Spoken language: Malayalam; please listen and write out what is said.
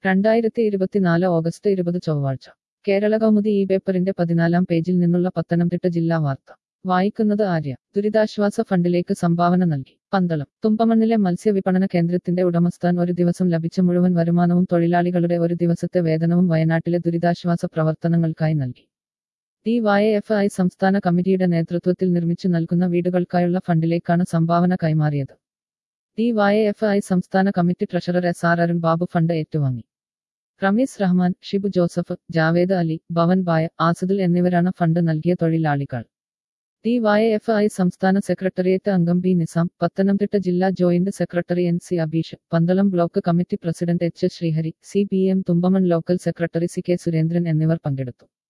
രണ്ടായിരത്തി ഇരുപത്തിനാല് ഓഗസ്റ്റ് ഇരുപത് ചൊവ്വാഴ്ച കേരള കൗമുദി ഈ പേപ്പറിന്റെ പതിനാലാം പേജിൽ നിന്നുള്ള പത്തനംതിട്ട ജില്ലാ വാർത്ത വായിക്കുന്നത് ആര്യ ദുരിതാശ്വാസ ഫണ്ടിലേക്ക് സംഭാവന നൽകി പന്തളം തുമ്പമണ്ണിലെ മത്സ്യവിപണന കേന്ദ്രത്തിന്റെ ഉടമസ്ഥാൻ ഒരു ദിവസം ലഭിച്ച മുഴുവൻ വരുമാനവും തൊഴിലാളികളുടെ ഒരു ദിവസത്തെ വേതനവും വയനാട്ടിലെ ദുരിതാശ്വാസ പ്രവർത്തനങ്ങൾക്കായി നൽകി ഡി വൈ എഫ് ഐ സംസ്ഥാന കമ്മിറ്റിയുടെ നേതൃത്വത്തിൽ നിർമ്മിച്ചു നൽകുന്ന വീടുകൾക്കായുള്ള ഫണ്ടിലേക്കാണ് സംഭാവന കൈമാറിയത് ഡി വൈ എഫ് ഐ സംസ്ഥാന committee treasurer S R Arun Babu fund ഏറ്റുവാങ്ങി റമീസ് റഹ്മാൻ ഷിബു ജോസഫ് ജാവേദ് അലി ഭവൻ ബായ ആസിദുൽ എന്നിവരാണ് ഫണ്ട് നൽകിയ തൊഴിലാളികൾ ഡി വൈ എഫ് ഐ സംസ്ഥാന സെക്രട്ടേറിയറ്റ് അംഗം ബി നിസാം പത്തനംതിട്ട ജില്ലാ joint secretary N C Abeesh Pandalam block committee president H Sreehari C P M Thumpamon local secretary C K Surendran എന്നിവർ പങ്കെടുത്തു